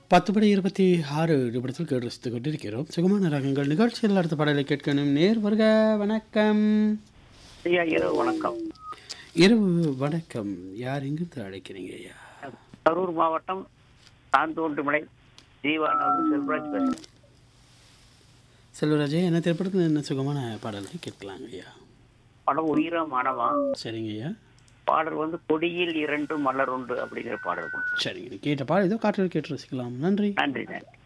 பத்து படி இருபத்தி ஆறு நிமிடத்தில் கேட்டு ரசித்துக் கொண்டிருக்கிறோம் சுகமான ரகங்கள் நிகழ்ச்சியில் அடுத்த பாடலை கேட்கணும் நேர் வருக வணக்கம் ஐயா இரவு வணக்கம் இரவு வணக்கம் யார் எங்கிருந்து அழைக்கிறீங்க ஐயா கரூர் மாவட்டம் தாந்தோன்றுமலை ஜீவானவர் செல்வராஜ் பேசுறேன் செல்வராஜே என்ன திரைப்படத்தில் என்ன சுகமான பாடலை கேட்கலாங்க ஐயா படம் உயிரா மாணவா சரிங்க ஐயா பாடல் வந்து கொடியில் இரண்டு மலர் உண்டு அப்படிங்கிற பாடல் சரிங்க கேட்ட பாடல் ஏதோ காற்றில் கேட்டு ரசிக்கலாம் நன்றி நன்றி நன்றி